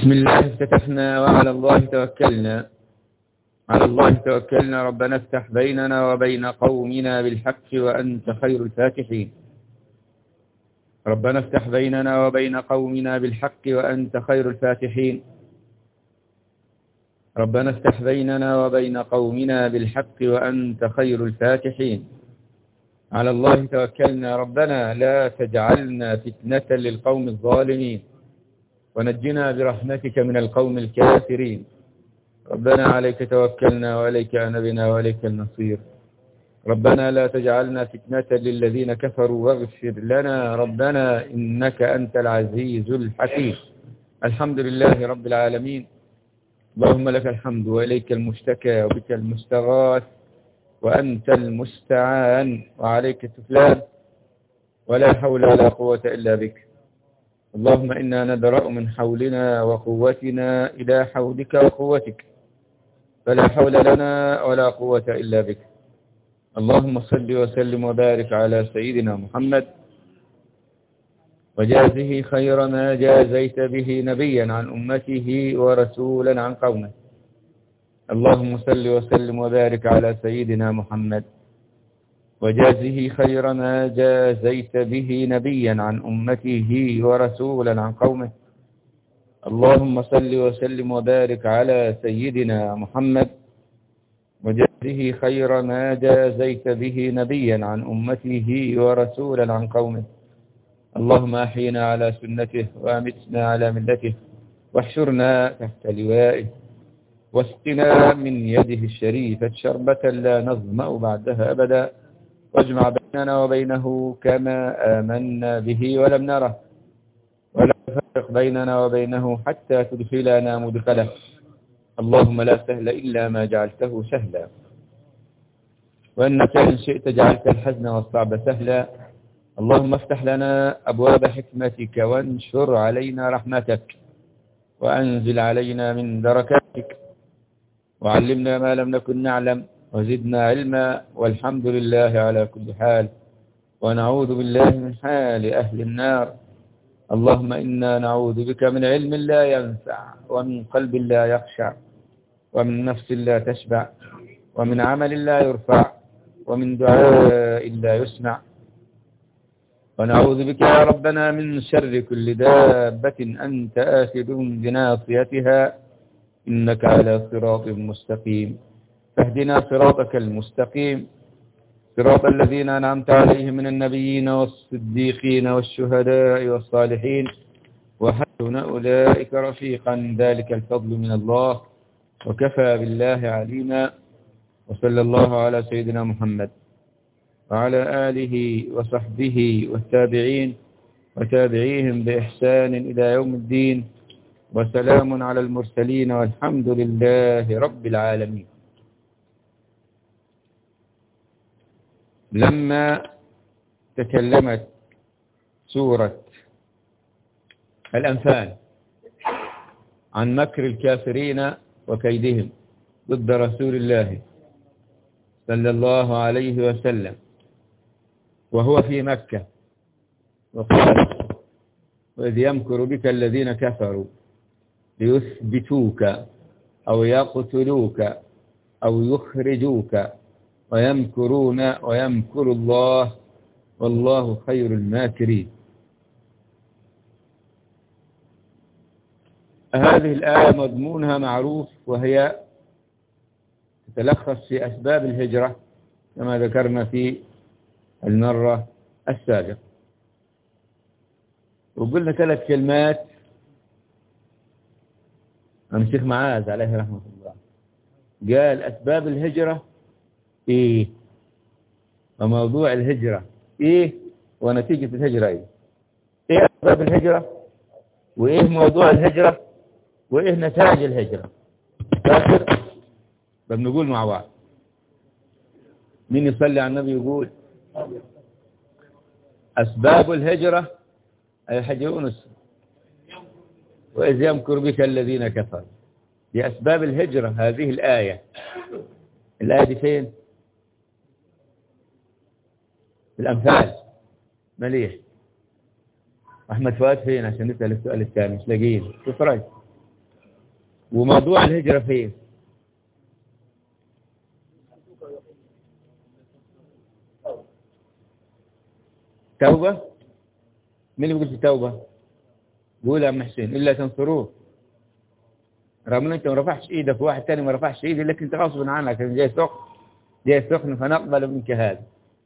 بسم الله افتتحنا وعلى الله توكلنا على الله توكلنا ربنا افتح بيننا وبين قومنا بالحق وأنت خير الفاتحين ربنا افتح بيننا وبين قومنا بالحق وأنت خير الفاتحين ربنا افتح بيننا وبين قومنا بالحق وأنت خير الفاتحين على الله توكلنا ربنا لا تجعلنا فتنة للقوم الظالمين ونجنا برحمتك من القوم الكافرين ربنا عليك توكلنا وعليك أنبنا وعليك النصير ربنا لا تجعلنا فتنة للذين كفروا واغفر لنا ربنا إنك أنت العزيز الحكيم الحمد لله رب العالمين اللهم لك الحمد وإليك المشتكى وبك المستغاث وأنت المستعان وعليك التفلان ولا حول ولا قوة إلا بك اللهم إنا ندرأ من حولنا وقوتنا إلى حولك وقوتك فلا حول لنا ولا قوة إلا بك اللهم صل وسلم وبارك على سيدنا محمد وجازه خير ما جازيت به نبيا عن أمته ورسولا عن قومه اللهم صل وسلم وبارك على سيدنا محمد وجازه خير ما جازيت به نبيا عن أمته ورسولا عن قومه اللهم صل وسلم وبارك على سيدنا محمد وجازه خير ما جازيت به نبيا عن أمته ورسولا عن قومه اللهم أحينا على سنته وأمتنا على ملته واحشرنا تحت لوائه واسقنا من يده الشريفة شربة لا نظمأ بعدها أبدا واجمع بيننا وبينه كما آمنا به ولم نره ولا تفرق بيننا وبينه حتى تدخلنا مدخله اللهم لا سهل إلا ما جعلته سهلا وأنك إن شئت جعلت الحزن والصعب سهلا اللهم افتح لنا أبواب حكمتك وانشر علينا رحمتك وأنزل علينا من بركاتك وعلمنا ما لم نكن نعلم وزدنا علما والحمد لله على كل حال ونعوذ بالله من حال أهل النار اللهم إنا نعوذ بك من علم لا ينفع ومن قلب لا يخشع ومن نفس لا تشبع ومن عمل لا يرفع ومن دعاء لا يسمع ونعوذ بك يا ربنا من شر كل دابة أنت آخذ بناصيتها إنك على صراط مستقيم فاهدنا صراطك المستقيم صراط الذين أنعمت عليهم من النبيين والصديقين والشهداء والصالحين وحسن أولئك رفيقا ذلك الفضل من الله وكفى بالله عليما وصلى الله على سيدنا محمد وعلى آله وصحبه والتابعين وتابعيهم بإحسان إلى يوم الدين وسلام على المرسلين والحمد لله رب العالمين لما تكلمت سورة الأنفال عن مكر الكافرين وكيدهم ضد رسول الله صلى الله عليه وسلم وهو في مكة وقال وإذ يمكر بك الذين كفروا ليثبتوك أو يقتلوك أو يخرجوك ويمكرون ويمكر الله والله خير الماكرين هذه الآية مضمونها معروف وهي تتلخص في أسباب الهجرة كما ذكرنا في المرة السابقة وقلنا ثلاث كلمات عن الشيخ معاذ عليه رحمة الله قال أسباب الهجرة إيه وموضوع الهجرة إيه ونتيجة الهجرة إيه إيه أسباب الهجرة وإيه موضوع الهجرة وإيه نتائج الهجرة فاكر بنقول مع بعض مين يصلي على النبي يقول أسباب الهجرة أي حج يونس وإذ يمكر بك الذين كفروا لأسباب الهجرة هذه الآية الآية دي فين في الأمثال مليح أحمد فؤاد فين عشان نسأل السؤال الثاني مش لاقيين تفرج وموضوع الهجرة فين توبة مين اللي بيقول في توبة قول يا عم حسين إلا تنصروه رغم ان انت ما رفعش ايدك واحد تاني ما رفعش ايده لكن انت غصب عنك جاي سخن جاي سخن فنقبل منك هذا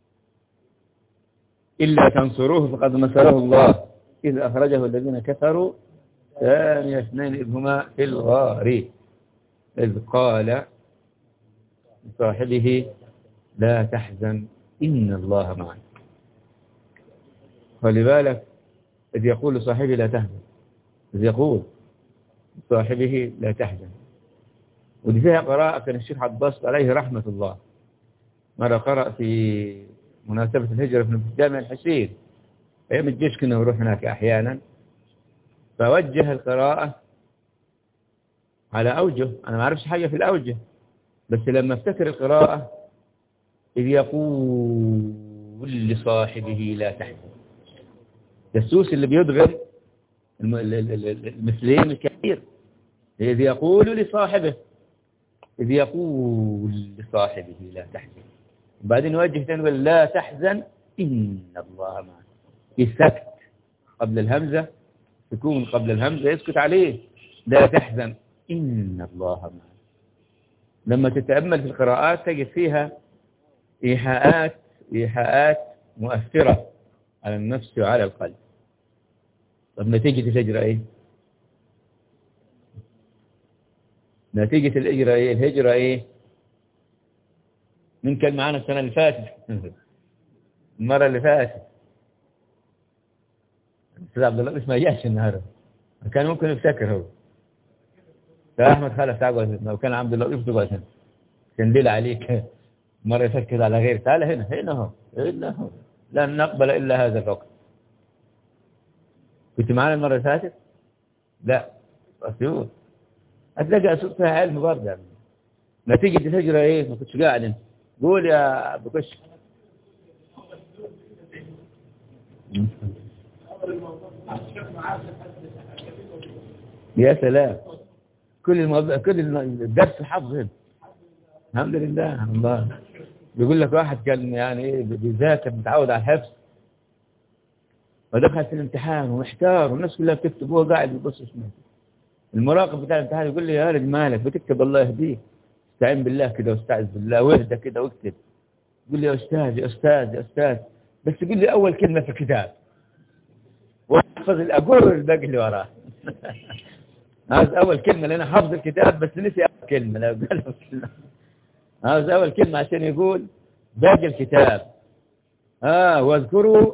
إلا تنصروه فقد نصره الله إذ أخرجه الذين كفروا ثاني اثنين إذ هما في الغار إذ قال لصاحبه لا تحزن إن الله معنا خلي بالك إذ يقول لصاحبه لا تحزن إذ يقول صاحبه لا تحزن ودي فيها قراءة كان الشيخ عباس عليه رحمة الله مرة قرأ في مناسبة الهجرة في جامع الحسين أيام الجيش كنا نروح هناك أحيانا فوجه القراءة على أوجه أنا ما أعرفش حاجة في الأوجه بس لما افتكر القراءة إذ يقول لصاحبه لا تحزن السوس اللي بيضغم المثلين الكثير إذ يقول لصاحبه إذ يقول لصاحبه لا تحزن وبعدين يوجه ثاني يقول لا تحزن إن الله معنا يسكت قبل الهمزة سكون قبل الهمزة يسكت عليه لا تحزن إن الله معنا لما تتأمل في القراءات تجد فيها إيحاءات إيحاءات مؤثرة على النفس وعلى القلب طب نتيجة الهجرة إيه نتيجة الهجرة إيه الهجرة إيه من كان معانا السنة اللي فاتت المرة اللي فاتت الأستاذ عبد الله ما جاش النهارده كان ممكن يفتكر هو فأحمد خلف تعال لو كان عبد اللطيف تقعد هنا كان ديل عليك مرة يفكر على غير تعال هنا هنا هو هنا هو لن نقبل إلا هذا الوقت كنت معانا المرة اللي فاتت لا أسيوط هتلاقي أسيوط فيها علم برضه يعني. نتيجة الهجرة إيه ما كنتش قاعد انت قول يا أبو كش يا سلام كل الموضوع كل الدرس حفظ هنا الحمد لله الله بيقول لك واحد كان يعني ايه بيذاكر متعود على الحفظ ودخل في الامتحان ومحتار والناس كلها بتكتب وهو قاعد بيبص شمال المراقب بتاع الامتحان يقول لي يا ولد مالك بتكتب الله يهديك استعين بالله كده واستعذ بالله واهدى كده واكتب يقول لي يا استاذ يا استاذ يا استاذ بس يقول لي اول كلمه في الكتاب واحفظ الاقول الباقي اللي وراه هذا اول كلمه لان حفظ الكتاب بس نسي اول كلمه لو قال هذا اول كلمه عشان يقول باقي الكتاب اه واذكروا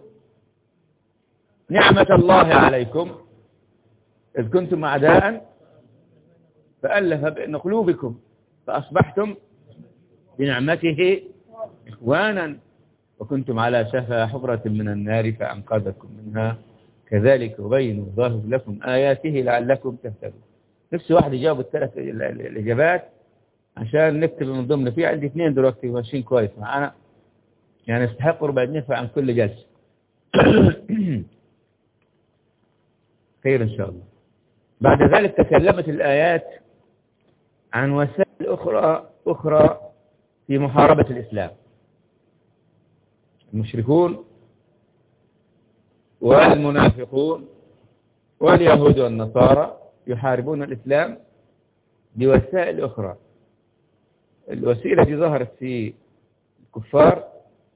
نعمة الله عليكم إذ كنتم أعداء فألف بين قلوبكم فأصبحتم بنعمته إخوانا وكنتم على شفا حفرة من النار فأنقذكم منها كذلك يبين الله لكم آياته لعلكم تهتدون نفس واحد يجاوب الثلاث الإجابات عشان نكتب من ضمن في عندي اثنين دلوقتي ماشيين كويس معانا يعني يستحقوا ربع جنيه عن كل جلسة خير إن شاء الله بعد ذلك تكلمت الآيات عن وسائل أخرى أخرى في محاربة الإسلام المشركون والمنافقون واليهود والنصارى يحاربون الإسلام بوسائل أخرى الوسيلة دي ظهرت في الكفار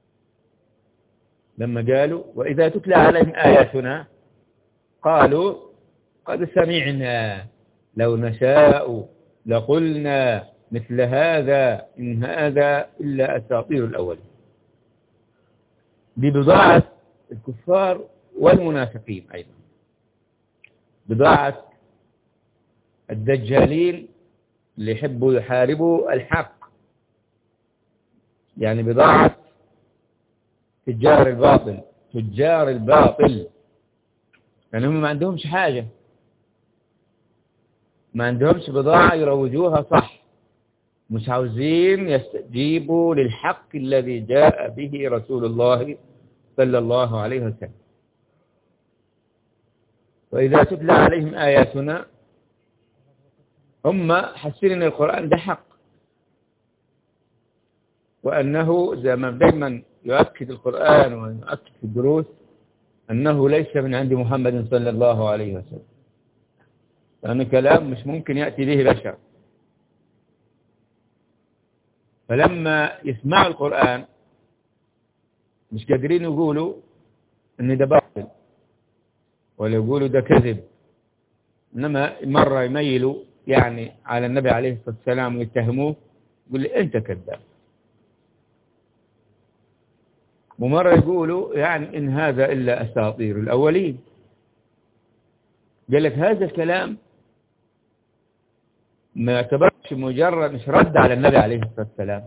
لما قالوا وإذا تتلى عليهم آياتنا قالوا قد سمعنا لو نشاء لقلنا مثل هذا إن هذا إلا أساطير الأول ببضاعة الكفار والمنافقين أيضا بضاعة الدجالين اللي يحبوا يحاربوا الحق يعني بضاعة تجار الباطل تجار الباطل يعني هم ما عندهمش حاجة ما عندهمش بضاعة يروجوها صح مش عاوزين يستجيبوا للحق الذي جاء به رسول الله صلى الله عليه وسلم وإذا تتلى عليهم آياتنا هم حاسين ان القرآن ده حق وأنه زي ما دايما يؤكد القرآن ويؤكد في الدروس أنه ليس من عند محمد صلى الله عليه وسلم لأن كلام مش ممكن يأتي به بشر فلما يسمعوا القرآن مش قادرين يقولوا ان ده باطل ولا يقولوا ده كذب انما مرة يميلوا يعني على النبي عليه الصلاة والسلام ويتهموه يقول لي انت كذاب ومرة يقولوا يعني إن هذا إلا أساطير الأولين قال لك هذا الكلام ما يعتبرش مجرد مش رد على النبي عليه الصلاة والسلام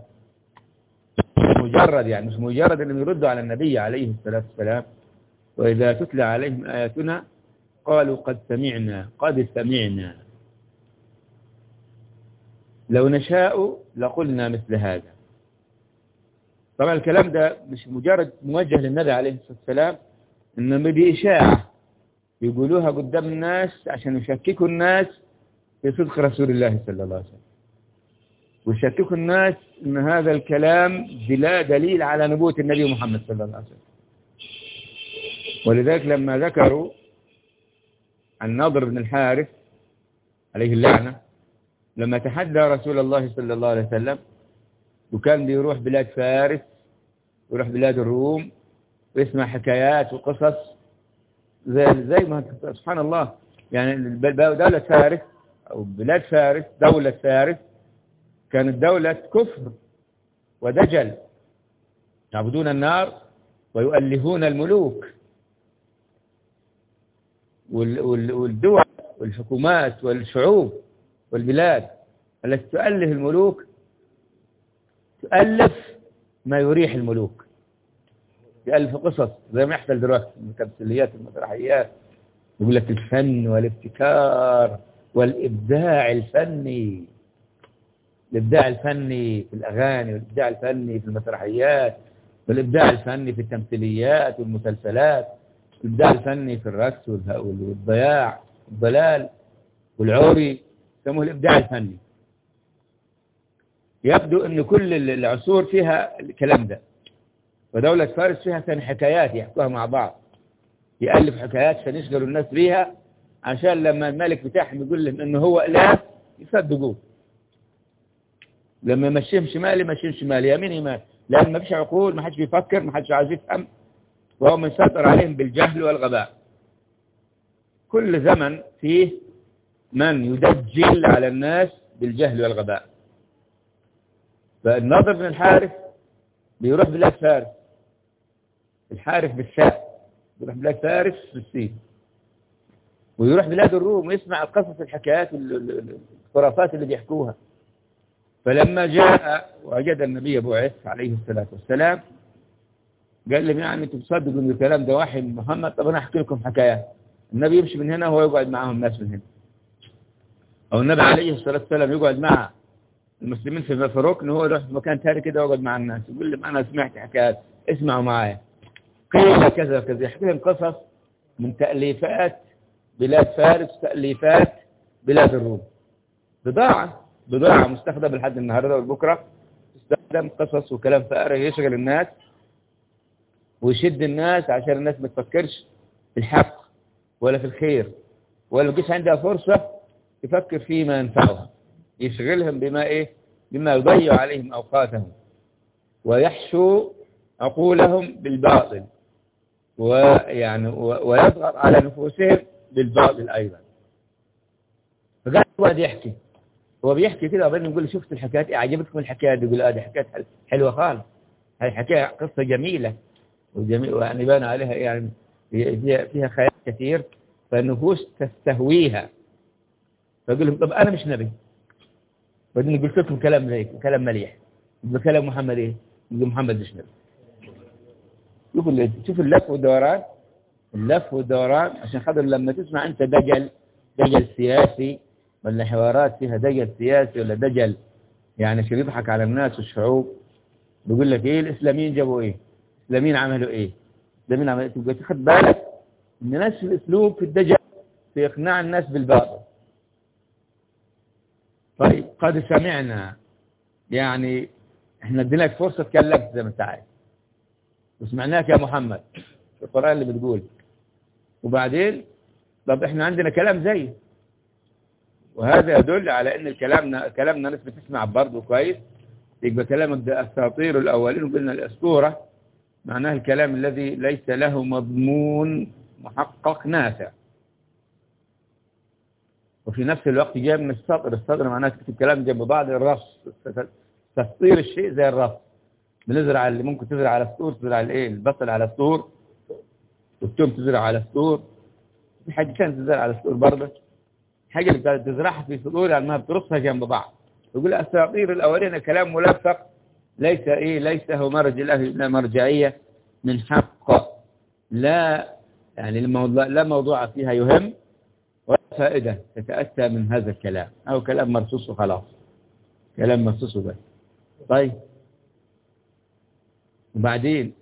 مجرد يعني مش مجرد أنهم يردوا على النبي عليه الصلاة والسلام وإذا تتلى عليهم آياتنا قالوا قد سمعنا قد سمعنا لو نشاء لقلنا مثل هذا طبعا الكلام ده مش مجرد موجه للنبي عليه الصلاة والسلام إنما دي إشاعة يقولوها قدام الناس عشان يشككوا الناس في صدق رسول الله صلى الله عليه وسلم ويشككوا الناس ان هذا الكلام بلا دليل على نبوة النبي محمد صلى الله عليه وسلم ولذلك لما ذكروا عن نضر بن الحارث عليه اللعنة لما تحدى رسول الله صلى الله عليه وسلم وكان بيروح بلاد فارس ويروح بلاد الروم ويسمع حكايات وقصص زي زي ما سبحان الله يعني دولة فارس أو بلاد فارس دولة فارس كانت دولة كفر ودجل يعبدون النار ويؤلهون الملوك والدول والحكومات والشعوب والبلاد التي تؤله الملوك تؤلف ما يريح الملوك يألف قصص زي ما يحصل دلوقتي التمثيليات المسرحيات يقول لك الفن والابتكار والإبداع الفني الإبداع الفني في الأغاني والإبداع الفني في المسرحيات والإبداع الفني في التمثيليات والمسلسلات الإبداع الفني في الرقص والضياع والضلال والعوري يسموه الإبداع الفني يبدو أن كل العصور فيها الكلام ده ودولة فارس فيها كان حكايات يحكوها مع بعض يألف حكايات عشان يشغلوا الناس بيها عشان لما الملك بتاعهم يقول لهم انه هو اله يصدقوه لما يمشيهم شمال يمشيهم شمال يمين يمين لان ما فيش عقول ما حدش بيفكر ما حدش عايز يفهم وهو مسيطر عليهم بالجهل والغباء كل زمن فيه من يدجل على الناس بالجهل والغباء فالناظر بن الحارث بيروح بلاد فارس الحارث بالشاء بيروح بلاد فارس بالسين ويروح بلاد الروم ويسمع القصص الحكايات الخرافات اللي بيحكوها فلما جاء وجد النبي بعث عليه الصلاة والسلام قال لهم يعني انتم تصدقوا ان الكلام ده وحي من محمد طب انا احكي لكم حكايات النبي يمشي من هنا وهو يقعد معاهم ناس من هنا او النبي عليه الصلاة والسلام يقعد مع المسلمين في ركن وهو يروح في مكان ثاني كده ويقعد مع الناس يقول لهم انا سمعت حكايات اسمعوا معايا قيل كذا كذا يحكي لهم قصص من تأليفات بلاد فارس تأليفات بلاد الروم بضاعة بضاعة مستخدمة لحد النهاردة والبكرة تستخدم قصص وكلام فارغ يشغل الناس ويشد الناس عشان الناس ما تفكرش في الحق ولا في الخير ولا يجيش عندها فرصة تفكر فيما ينفعها يشغلهم بما ايه بما يضيع عليهم اوقاتهم ويحشو عقولهم بالباطل ويعني ويضغط على نفوسهم بالباطل ايضا فقال هو يحكي هو بيحكي كده وبعدين يقول شفت الحكايات إيه عجبتكم الحكايات دي يقول اه دي حكايات حلوه خالص هاي حكايه قصه جميله وجميل يعني بان عليها يعني فيها فيها خيال كثير فالنفوس تستهويها فيقول لهم طب انا مش نبي بعدين قلت لكم كلام زي كلام مليح بكلام محمد ايه يقول محمد مش نبي شوف شوف اللف والدوران اللف والدوران عشان خاطر لما تسمع انت دجل دجل سياسي ولا حوارات فيها دجل سياسي ولا دجل يعني عشان يضحك على الناس والشعوب بيقول لك ايه الاسلاميين جابوا ايه الاسلاميين عملوا ايه الاسلاميين عملوا ايه تبقى تاخد بالك ان نفس الاسلوب في الدجل في اقناع الناس بالباطل طيب قد سمعنا يعني احنا ادينا لك فرصة تكلمت زي ما انت عايز وسمعناك يا محمد في القرآن اللي بتقول وبعدين طب احنا عندنا كلام زي وهذا يدل على ان كلامنا كلامنا ناس بتسمع برضه كويس يبقى كلامك ده اساطير الاولين وقلنا الاسطوره معناه الكلام الذي ليس له مضمون محقق نافع وفي نفس الوقت جاء من السطر السطر معناه تكتب كلام جنب بعض الرص تسطير الشيء زي الرص بنزرع اللي ممكن تزرع على السطور تزرع الايه البصل على السطور والثوم تزرع على السطور في حاجه ثانيه تزرع على السطور برضه حاجه اللي تزرعها في سطور يعني ما بترصها جنب بعض يقول الاساطير الاولين كلام ملفق ليس ايه ليس هو مرجع له مرجعيه من حق لا يعني الموضوع لا موضوع فيها يهم ولا فائدة تتأتى من هذا الكلام أو كلام مرصوص وخلاص كلام مرصوص بس طيب وبعدين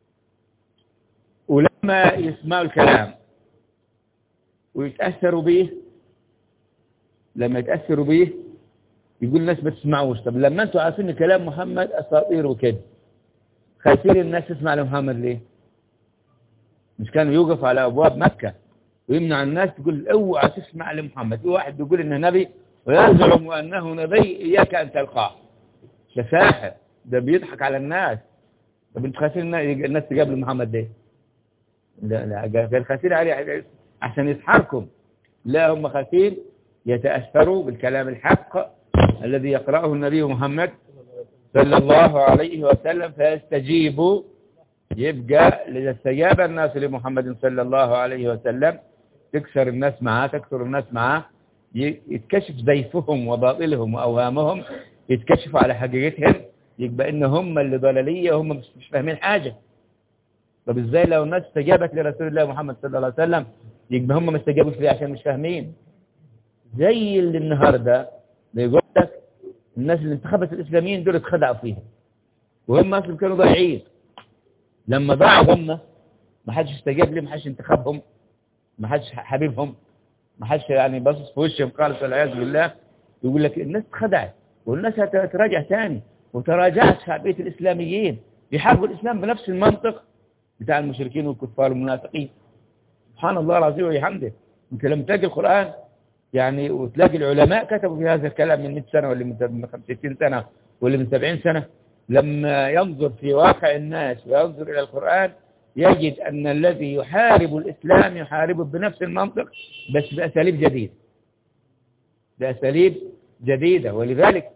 ولما يسمعوا الكلام ويتأثروا به لما يتأثروا به يقول الناس ما تسمعوش طب لما انتوا عارفين كلام محمد أساطير وكده خايفين الناس تسمع لمحمد ليه مش كانوا يوقف على أبواب مكة ويمنع الناس تقول اوعى تسمع لمحمد في واحد بيقول انه نبي ويزعم انه نبي اياك ان تلقاه ده ساحر ده بيضحك على الناس طب انتوا خايفين الناس تقابل محمد ليه؟ لا لا قال خايفين عليه عشان يسحركم لا هم خايفين يتأثروا بالكلام الحق الذي يقرأه النبي محمد صلى الله عليه وسلم فيستجيبوا يبقى إذا استجاب الناس لمحمد صلى الله عليه وسلم تكسر الناس معاه تكثر الناس معاه يتكشف زيفهم وباطلهم وأوهامهم يتكشفوا على حقيقتهم يبقى إن هم اللي ضلالية وهم مش فاهمين حاجة طب إزاي لو الناس استجابت لرسول الله محمد صلى الله عليه وسلم يبقى هم ما استجابوش ليه عشان مش فاهمين زي اللي النهاردة بيقول لك الناس اللي انتخبت الإسلاميين دول اتخدعوا فيهم وهم أصلا كانوا ضايعين لما ضاعوا هم ما حدش استجاب لهم ما حدش انتخبهم ما حدش حبيبهم ما حدش يعني باصص في وشهم خالص والعياذ بالله يقول لك الناس اتخدعت والناس هتراجع ثاني وتراجعت شعبية الإسلاميين بيحاربوا الإسلام بنفس المنطق بتاع المشركين والكفار والمنافقين سبحان الله العظيم وبحمده انت لما تلاقي القرآن يعني وتلاقي العلماء كتبوا في هذا الكلام من 100 سنة ولا من 65 سنة ولا من 70 سنة لما ينظر في واقع الناس وينظر إلى القرآن يجد أن الذي يحارب الإسلام يحاربه بنفس المنطق بس بأساليب جديدة بأساليب جديدة ولذلك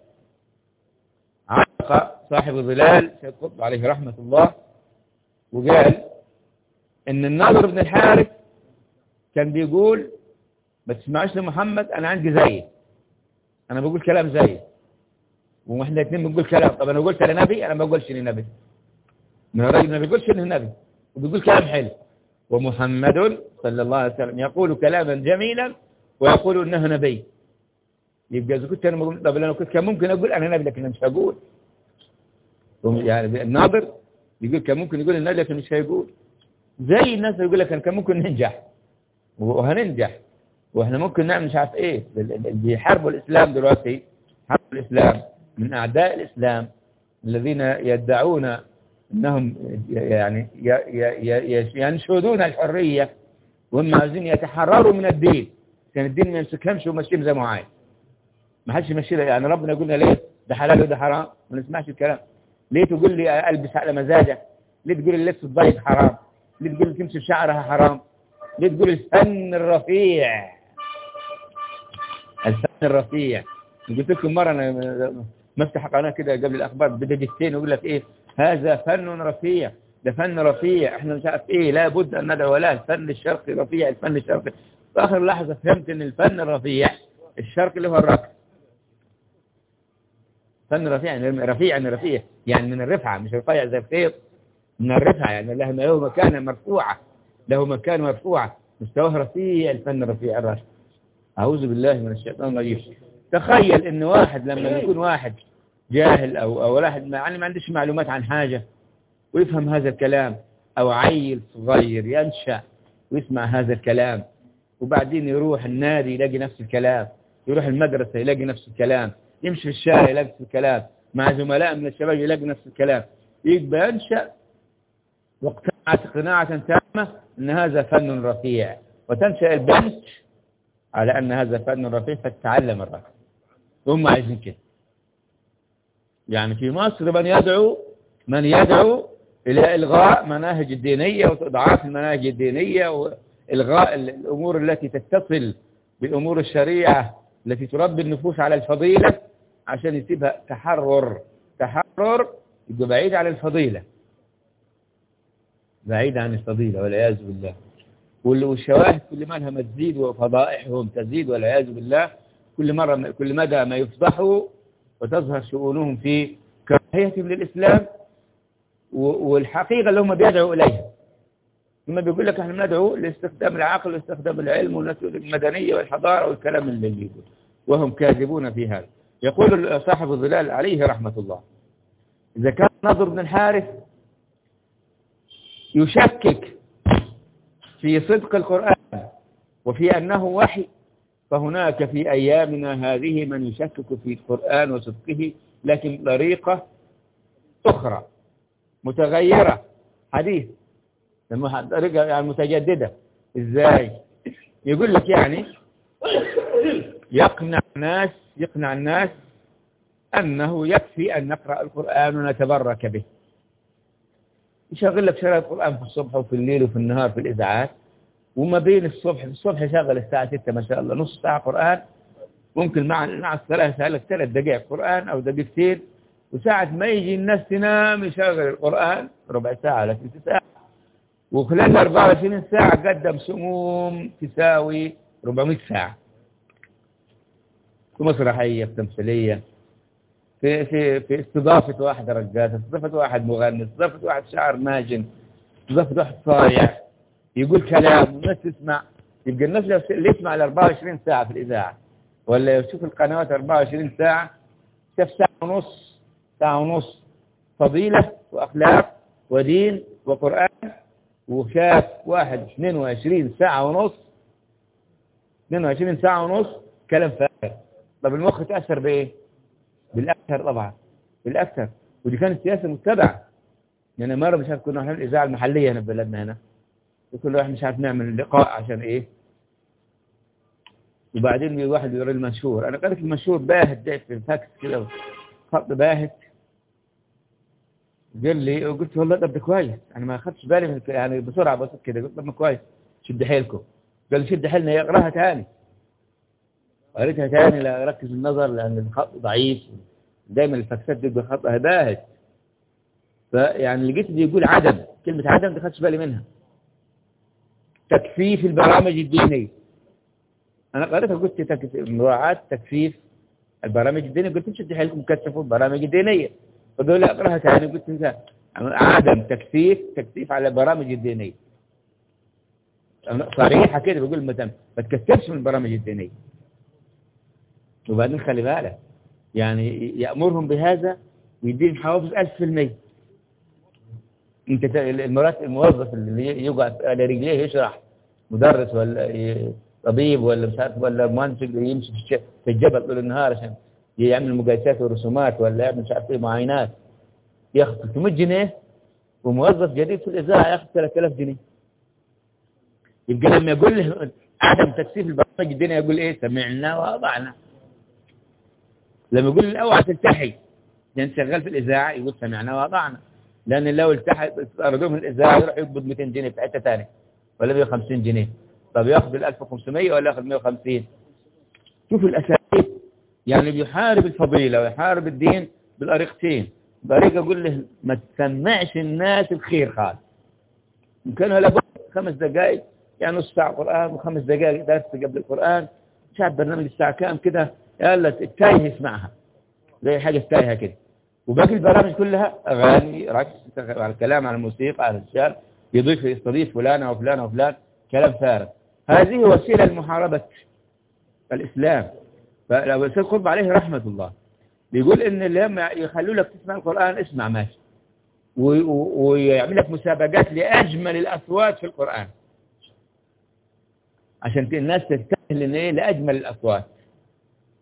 علق صاحب الظلال سيد قطب عليه رحمة الله وقال ان الناظر بن الحارث كان بيقول ما تسمعش لمحمد انا عندي زيه انا بقول كلام زيه واحنا الاثنين بنقول كلام طب انا قلت انا نبي انا ما بقولش اني نبي ما الراجل ما بيقولش انه نبي وبيقول كلام حلو ومحمد صلى الله عليه وسلم يقول كلاما جميلا ويقول انه نبي يبقى اذا كنت انا طب انا كنت كان ممكن اقول انا نبي لكن مش هقول يعني الناظر يقول كان ممكن يقول النبي لكن مش هيقول زي الناس يقول لك كان ممكن ننجح وهننجح واحنا ممكن نعمل مش عارف ايه بيحاربوا الاسلام دلوقتي حرب الاسلام من اعداء الاسلام الذين يدعون انهم يعني ينشدون الحريه وهم عايزين يتحرروا من الدين كان الدين ما يمسكهمش وماشيين زي ما عايز ما حدش يمشي يعني ربنا يقول لنا ليه ده حلال وده حرام ما نسمعش الكلام ليه تقول لي البس على مزاجك ليه تقول اللبس الضيق حرام ليه تقول لي تمشي بشعرها حرام ليه تقول الفن الرفيع الفن الرفيع قلت لكم مرة أنا مفتح قناة كده قبل الأخبار بدقيقتين ويقول لك إيه هذا فن رفيع ده فن رفيع احنا مش عارف ايه لابد ان ندعو له الفن الشرقي رفيع الفن الشرقي في اخر لحظة فهمت ان الفن الرفيع الشرقي اللي هو الرقص فن رفيع يعني رفيع يعني رفيع يعني من الرفعة مش رفيع زي الخيط من الرفعة يعني له له مكانة مرفوعة له مكان مرفوعة مستواه رفيع الفن رفيع الرشد أعوذ بالله من الشيطان الرجيم تخيل ان واحد لما يكون واحد جاهل او او واحد ما يعني ما عندش معلومات عن حاجة ويفهم هذا الكلام او عيل صغير ينشأ ويسمع هذا الكلام وبعدين يروح النادي يلاقي نفس الكلام يروح المدرسة يلاقي نفس الكلام يمشي في الشارع يلاقي نفس الكلام مع زملاء من الشباب يلاقي نفس الكلام يبقى ينشأ واقتنعت اقتناعة تامة أن هذا فن رفيع وتنشأ البنت على أن هذا فن رفيع فتتعلم الرفع هم عايزين كده يعني في مصر من يدعو من يدعو إلى إلغاء مناهج الدينية وإضعاف المناهج الدينية وإلغاء الأمور التي تتصل بأمور الشريعة التي تربي النفوس على الفضيلة عشان يسيبها تحرر تحرر يبقى بعيد عن الفضيلة بعيد عن الفضيلة والعياذ بالله والشواهد كل ما انها تزيد وفضائحهم تزيد والعياذ بالله كل مرة كل مدى ما يفضحوا وتظهر شؤونهم في كراهيتهم للإسلام والحقيقة اللي هم بيدعوا إليها ثم بيقول لك احنا بندعو لاستخدام العقل واستخدام العلم والمدنية والحضارة والكلام اللي يقول وهم كاذبون في هذا يقول صاحب الظلال عليه رحمة الله إذا كان نظر بن الحارث يشكك في صدق القرآن وفي أنه وحي فهناك في أيامنا هذه من يشكك في القرآن وصدقه لكن بطريقة أخرى متغيرة حديث طريقة يعني متجددة إزاي يقول لك يعني يقنع الناس يقنع الناس أنه يكفي أن نقرأ القرآن ونتبرك به يشغل لك شرائط القرآن في الصبح وفي الليل وفي النهار في الإذاعات وما بين الصبح في الصبح يشغل الساعة 6 ما شاء الله نص ساعة قرآن ممكن مع مع الصلاة يسألك ثلاث دقائق قرآن أو دقيقتين وساعة ما يجي الناس تنام يشغل القرآن ربع ساعة ولا ثلث ساعة وخلال 24 ساعة قدم سموم تساوي 400 ساعة في مسرحية في تمثيلية في في في استضافة واحد رقاصة استضافة واحد مغني استضافة واحد شاعر ماجن استضافة واحد صايع يقول كلام والناس تسمع يبقى الناس اللي يسمع ال 24 ساعة في الإذاعة ولا يشوف القنوات 24 ساعة شاف ساعة ونص ساعة ونص فضيلة وأخلاق ودين وقرآن وشاف واحد 22 ساعة ونص 22 ساعة ونص كلام فارغ طب المخ تأثر بإيه؟ بالأكثر طبعا بالأكثر ودي كانت سياسة متبعة يعني مرة مش عارف كنا احنا الإذاعة المحلية هنا في بلدنا هنا كل واحد مش عارف نعمل لقاء عشان إيه وبعدين واحد يقرا المنشور أنا قريت المنشور باهت ده في الفاكس كده خط باهت قال لي قلت والله ده كويس انا ما اخدتش بالي من يعني بسرعه بسيط كده قلت له كويس شد حيلكم قال شد حيلنا يقراها ثاني قريتها ثاني لا ركز النظر لان الخط ضعيف دايما الفاكسات دي بخطها باهت فيعني لقيت بيقول عدم كلمه عدم ما خدتش بالي منها تكفيف البرامج الدينيه انا قريتها قلت مراعاه تكفيف البرامج الدينيه قلت شد حيلكم كثفوا البرامج الدينيه فقالوا لي اقراها ثاني قلت انت عدم تكثيف تكثيف على البرامج الدينيه صريحه كده بقول مثلا ما تكثفش من البرامج الدينيه وبعدين خلي بالك يعني يأمرهم بهذا ويدين حوافز 1000% انت المرات الموظف اللي يقعد على رجليه يشرح مدرس ولا طبيب ولا مش عارف ولا مهندس يمشي في الجبل طول النهار عشان يعمل مقايسات ورسومات ولا يعمل مش عارف ايه معاينات ياخذ 300 جنيه وموظف جديد في الاذاعه ياخذ 3000 جنيه يبقى لما يقول له عدم تكثيف البرامج الدنيا يقول ايه سمعنا واطعنا لما يقول له اوعى تلتحي لان شغال في الاذاعه يقول سمعنا واطعنا لان لو التحي طردوه من الاذاعه يروح يقبض 200 جنيه في حته ثانيه ولا 150 جنيه طب ياخذ ال 1500 ولا ياخذ 150 شوف الاساليب يعني بيحارب الفضيلة ويحارب الدين بالطريقتين طريقة أقول له ما تسمعش الناس الخير خالص يمكن لابد خمس دقائق يعني نص ساعة قرآن وخمس دقائق درس قبل القرآن شاف برنامج الساعة كام كده يلا التايه يسمعها زي حاجة تايهة كده وباقي البرامج كلها أغاني رقص على الكلام على الموسيقى على الشعر يضيف يستضيف فلان وفلان وفلان كلام فارغ هذه وسيلة لمحاربة الإسلام فلو السيد قطب عليه رحمة الله بيقول ان لما يخلوا لك تسمع القرآن اسمع ماشي ويعمل لك مسابقات لأجمل الأصوات في القرآن عشان الناس تستهل ايه لأجمل الأصوات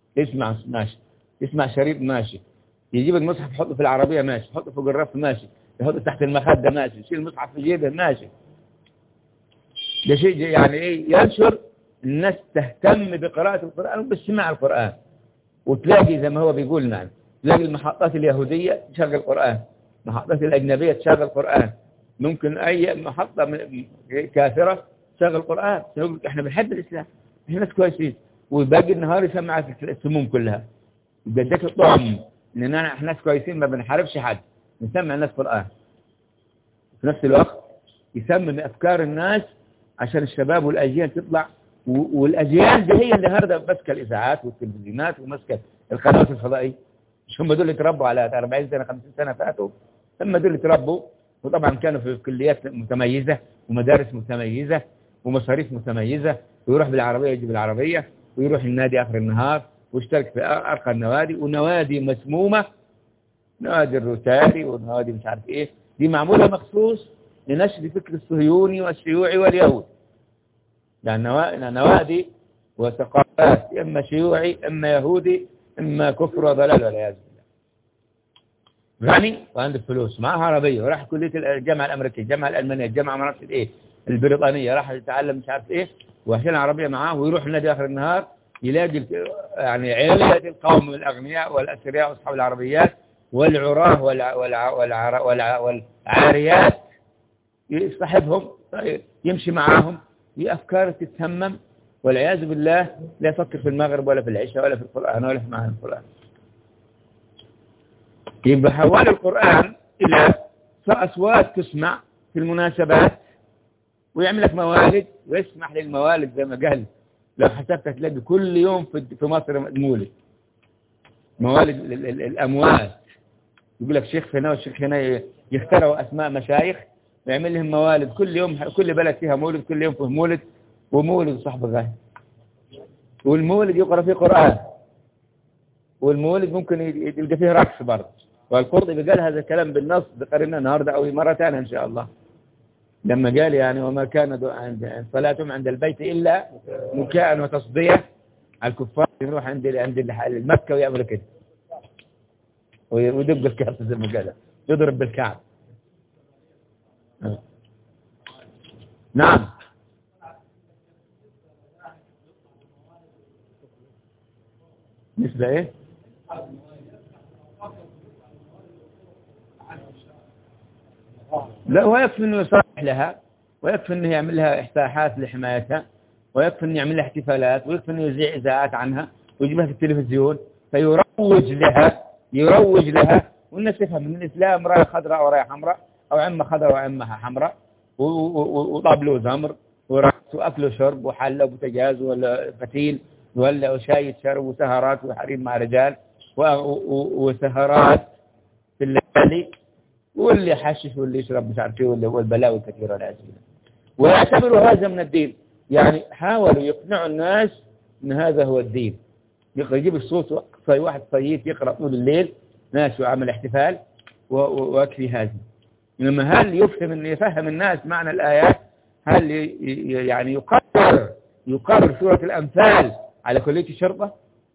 يسمع ماشي يسمع شريط ماشي يجيب المصحف يحطه في العربية ماشي يحطه فوق الرف ماشي يحطه تحت المخدة ماشي يشيل المصحف في جيبه ماشي ده شيء يعني ايه ينشر الناس تهتم بقراءة القرآن وباستماع القرآن وتلاقي زي ما هو بيقول نعم تلاقي المحطات اليهودية تشغل القرآن المحطات الأجنبية تشغل القرآن ممكن أي محطة من- كافرة تشغل القرآن يقول لك احنا بنحب الإسلام احنا ناس كويسين وباقي النهار يسمع السموم كلها يبقى اداك الطعم اننا احنا ناس كويسين ما بنحاربش حد نسمع الناس قرآن في نفس الوقت يسمم أفكار الناس عشان الشباب والأجيال تطلع و- والأجيال دي هي اللي هرده ماسكة الإذاعات والتلفزيونات وماسكة القنوات الفضائية مش هم دول اللي تربوا على 40 سنة 50 سنة فاتوا هم دول اللي تربوا وطبعا كانوا في كليات متميزة ومدارس متميزة ومصاريف متميزة ويروح بالعربية يجي بالعربية ويروح النادي آخر النهار ويشترك في أرقى النوادي ونوادي مسمومة نوادي الروتاري ونوادي مش عارف ايه دي معمولة مخصوص لنشر فكر الصهيوني والشيوعي واليهود يعني نوا- نوادي وثقافات إما شيوعي إما يهودي إما كفر وضلال والعياذ بالله غني وعنده فلوس معاه عربية وراح كلية الجامعة الأمريكية الجامعة الألمانية الجامعة ما اعرفش إيه البريطانية راح يتعلم مش عارف إيه وعشان العربية معاه ويروح النادي آخر النهار يلاقي ال- يعني عيلة القوم الأغنياء والأثرياء وأصحاب العربيات والعراه والع والع والع والع والعاريات يصاحبهم يمشي معاهم هي أفكار تتسمم والعياذ بالله لا يفكر في المغرب ولا في العشاء ولا في القرآن ولا في معنى القرآن يبقى حول القرآن إلى أصوات تسمع في المناسبات ويعمل لك موالد ويسمح للموالد زي ما قال لو حسبت تلاقي كل يوم في في مصر مولد موالد ال- ال- الأموات يقول لك شيخ هنا والشيخ هنا يخترعوا أسماء مشايخ ويعمل لهم موالد كل يوم كل بلد فيها مولد كل يوم فيه مولد ومولد صاحب غاية والمولد يقرأ فيه قرآن والمولد ممكن ي- يلقى فيه رقص برضه والقرطبي قال هذا الكلام بالنص ذكرنا النهارده أو مرة ثانية إن شاء الله لما قال يعني وما كان دو- عند صلاتهم عند البيت إلا مكاء وتصدية على الكفار يروح عند عند المكة ويعمل كده وي- ويدق الكعب زي ما قال يضرب بالكعب آه. نعم مثل ايه لا ويكفي انه يصرح لها ويكفي انه يعمل لها احتاحات لحمايتها ويكفي انه يعمل لها احتفالات ويكفي انه يذيع اذاعات عنها ويجيبها في التلفزيون فيروج لها يروج لها والناس تفهم ان الاسلام رايه خضراء ورايه حمراء او عمه خضراء وعمها حمراء و- و- و- وطابلو زمر ورقص واكل وشرب وحله وبوتجاز ولا فتيل ولا شاي شرب وسهرات وحريم مع رجال و- و- وسهرات في الليالي واللي يحشش واللي يشرب مش عارف ايه واللي- والبلاوي الكثيره والعياذ بالله ويعتبروا هذا من الدين يعني حاولوا يقنعوا الناس ان هذا هو الدين يقرأ يجيب الصوت صي واحد صييت يقرأ طول الليل ناس وعمل احتفال و- و- ويكفي هذا إنما هل يفهم أن يفهم الناس معنى الآيات هل ي- ي- يعني يقرر يقرر سورة الأمثال على كلية الشرطة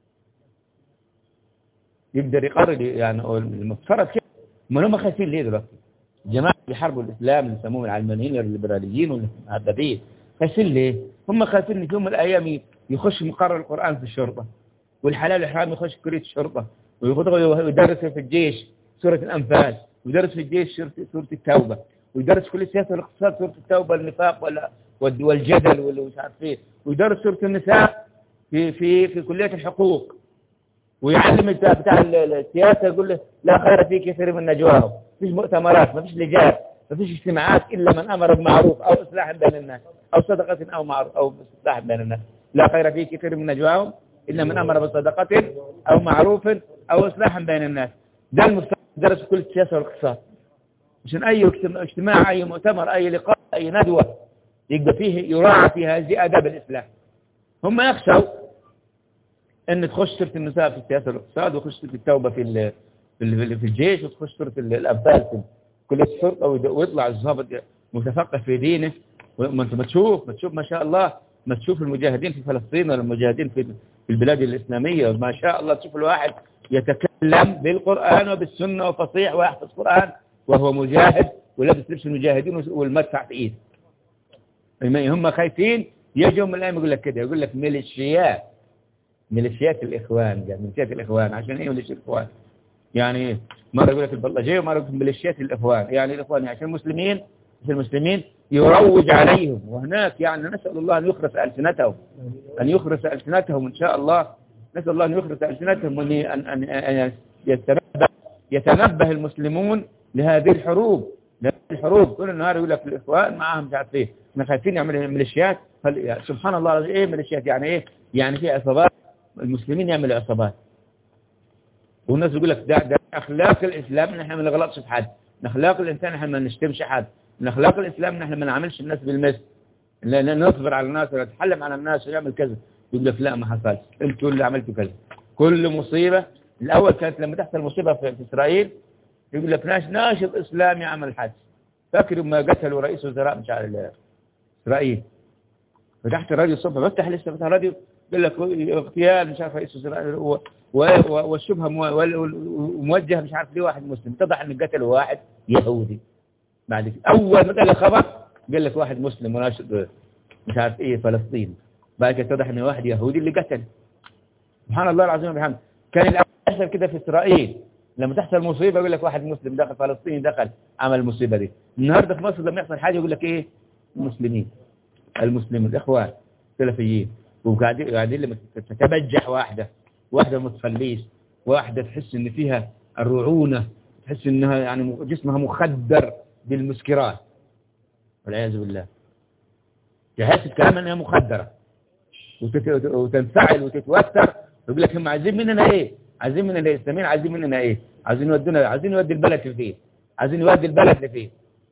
يقدر يقرر يعني المفترض كده ما هم خايفين ليه دلوقتي جماعة بيحاربوا الإسلام اللي يسموهم العلمانيين الليبراليين والمهذبين خايفين ليه هم خايفين ان في يوم من الأيام يخش مقرر القرآن في الشرطة والحلال والحرام يخش كلية الشرطة ويدرس في الجيش سورة الأنفال ويدرس في الجيش سورة سورة التوبة ويدرس كل السياسة والاقتصاد سورة التوبة النفاق ولا والد- والجدل ولا مش عارف ايه ويدرس سورة النساء في في في كلية الحقوق ويعلم بتاع بتاع ال- ال- السياسة يقول له لا خير في كثير من نجواهم مفيش مؤتمرات مفيش لجان مفيش اجتماعات إلا من أمر بمعروف أو إصلاح بين الناس أو صدقة أو معروف أو إصلاح بين الناس لا خير في كثير من نجواهم إلا من أمر بصدقة أو معروف أو إصلاح بين الناس ده المفترض درس كل السياسة والاقتصاد عشان أي اجتماع- اجتماع أي مؤتمر أي لقاء أي ندوة يبقى فيه يراعى فيها هذه آداب الإسلام هم يخشوا ان تخش سوره النساء في السياسه والاقتصاد وتخش سوره التوبه في ال- في ال- في الجيش وتخش سوره ال- الانفال في كليه الشرطه ويد- ويطلع الضابط متفقه في دينه وما انت ما تشوف ما تشوف ما شاء الله ما تشوف المجاهدين في فلسطين ولا المجاهدين في في البلاد الإسلامية ما شاء الله تشوف الواحد يتكلم بالقرآن وبالسنة وفصيح ويحفظ قرآن وهو مجاهد ولابس لبس المجاهدين والمدفع في ايده هم خايفين يجوا من الأيام يقول لك كده يقول لك ميليشيات ميليشيات الإخوان يعني ميليشيات الإخوان عشان إيه ميليشيات الإخوان يعني إيه مرة يقول لك البلطجية ومرة يقول لك ميليشيات الإخوان يعني الإخوان يعني عشان المسلمين عشان المسلمين يروج عليهم وهناك يعني نسأل الله أن يخرس ألسنتهم أن يخرس ألسنتهم إن شاء الله نسأل الله أن يخرس ألسنتهم وأن أن أن يتنبه يتنبه المسلمون لهذه الحروب لهذه الحروب كل النهار يقول لك الإخوان معهم مش عارف إيه احنا خايفين يعملوا ميليشيات سبحان الله إيه ميليشيات يعني إيه يعني في عصابات المسلمين يعملوا عصابات والناس يقول لك ده, ده أخلاق الإسلام نحن ما نغلطش في حد من أخلاق الإنسان نحن ما نشتمش حد من أخلاق الإسلام نحن ما نعملش الناس بالمثل لأن نصبر على الناس ونتحلم على الناس ونعمل كذا يقول لك لا ما حصلش انتوا اللي عملتوا كذا كل مصيبة الأول كانت لما تحصل مصيبة في, في إسرائيل يقول لك ناش ناشط إسلامي عمل حج فاكر ما قتلوا رئيس وزراء مش عارف إسرائيل فتحت الراديو الصبح بفتح لسه فتح الراديو يقول لك اغتيال مش عارف رئيس وزراء والشبهة موجهة مش عارف ليه واحد مسلم اتضح ان قتلوا واحد يهودي بعد كده اول ما قال خبر قال لك واحد مسلم وناشط مش عارف ايه فلسطين بعد كده اتضح ان واحد يهودي اللي قتل سبحان الله العظيم وبحمده كان الاول يحصل كده في اسرائيل لما تحصل مصيبه يقول لك واحد مسلم دخل فلسطيني دخل عمل المصيبه دي النهارده في مصر لما يحصل حاجه يقول لك ايه المسلمين المسلمين الاخوان السلفيين وقاعدين قاعدين لما تتبجح واحده واحده ما تخليش واحده تحس ان فيها الرعونه تحس انها يعني جسمها مخدر بالمسكرات والعياذ بالله جهزت كلام انها مخدره وتنفعل وتتوتر يقول لك هم عايزين مننا ايه عايزين مننا الاسلاميين عايزين مننا ايه عايزين يودونا عايزين يودي البلد لفين عايزين يودي البلد لفين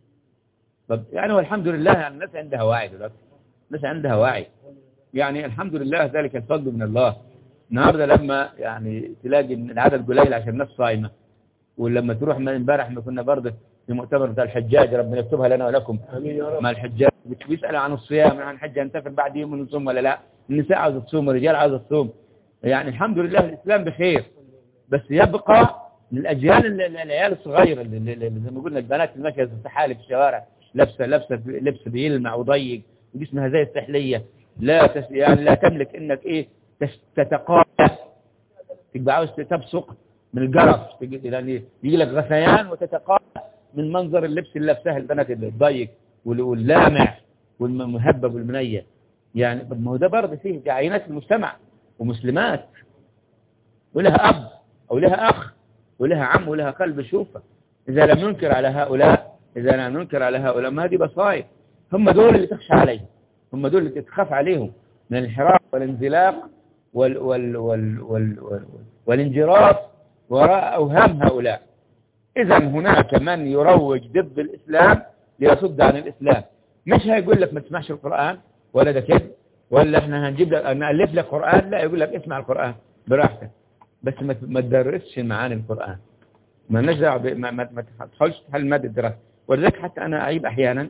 طب يعني والحمد لله يعني الناس عندها وعي دلوقتي الناس عندها وعي يعني الحمد لله ذلك الفضل من الله النهارده لما يعني تلاقي ان العدد قليل عشان الناس صايمه ولما تروح من امبارح ما كنا برضه في مؤتمر بتاع الحجاج ربنا يكتبها لنا ولكم امين يا رب مع الحجاج بيسأل عن الصيام عن الحج هنتفر بعد يوم نصوم ولا لا النساء عاوزه تصوم والرجال عاوزه تصوم يعني الحمد لله الإسلام بخير بس يبقى للأجيال ال- ال- العيال الصغيرة اللي اللي- اللي زي ما قلنا البنات اللي ماشيه في السحالي في الشوارع لابسه لابسه لبس بيلمع وضيق وجسمها زي السحلية لا تس يعني لا تملك انك ايه تس- تتقاعد تبقى عاوز تبصق من الجرف تجي- يعني يجي لك غثيان وتتقاعد من منظر اللبس اللي لابساه البنات الضيق وال- واللامع والمهبب والمنية يعني طب ما هو ده برضه فيه عينات في المجتمع ومسلمات ولها أب أو لها أخ ولها عم ولها قلب شوفه إذا لم ننكر على هؤلاء إذا لم ننكر على هؤلاء ما هذه بصائر هم دول اللي تخشى عليهم هم دول اللي تخاف عليهم من الانحراف والانزلاق وال وال وال وال وال والانجراف وراء أوهام هؤلاء إذا هناك من يروج ضد الإسلام ليصد عن الإسلام مش هيقول لك ما تسمعش القرآن ولا ده كده ولا احنا هنجيب لك نألف لك قرآن لا يقول لك اسمع القرآن براحتك بس ما ما تدرسش معاني القرآن ما لناش دعوه ب- ما, ما, ما تحاولش تحل مادة الدراسة ولذلك حتى أنا أعيب أحيانا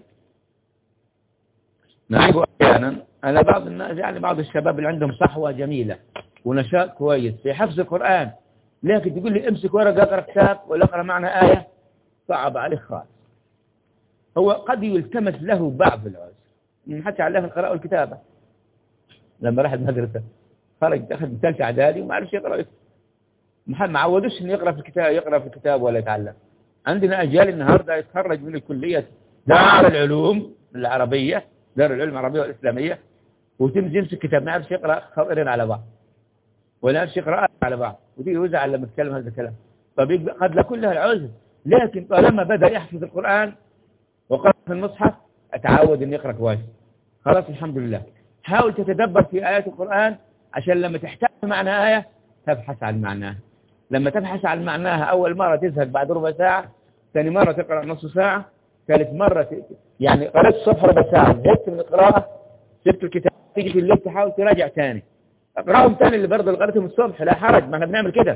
نعيب أحيانا على بعض الناس يعني بعض الشباب اللي عندهم صحوة جميلة ونشاط كويس في حفظ القرآن لكن تقول لي امسك ورقة اقرأ كتاب ولا اقرأ معنا آية صعب عليه خالص هو قد يلتمس له بعض العذر من حتى علاه القراءة والكتابة لما راح المدرسة خرج دخل من ثالثة إعدادي وما عرفش يقرأ ويكتب. ما ما عودوش انه يقرأ في الكتاب يقرأ في الكتاب ولا يتعلم عندنا أجيال النهاردة يتخرج من الكلية دار العلوم العربية دار العلوم العربية والإسلامية وتمشي يمسك كتاب ما يعرفش يقرأ خطرين على بعض ولا يعرفش يقرأ آية على بعض وتيجي يزعل لما يتكلم هذا الكلام طب يبقى قد لا كلها العذر لكن طالما بدأ يحفظ القرآن وقرأ في المصحف أتعود أن يقرأ كويس خلاص الحمد لله حاول تتدبر في آيات القرآن عشان لما تحتاج معنى آية تبحث عن معناها لما تبحث عن معناها أول مرة تزهق بعد ربع ساعة ثاني مرة تقرأ نص ساعة ثالث مرة ت... يعني قرأت الصفحة ربع ساعة زهقت من القراءة سبت الكتاب تيجي في الليل تحاول تراجع ثاني اقرأهم ثاني اللي برضه اللي قرأتهم الصبح لا حرج ما احنا بنعمل كده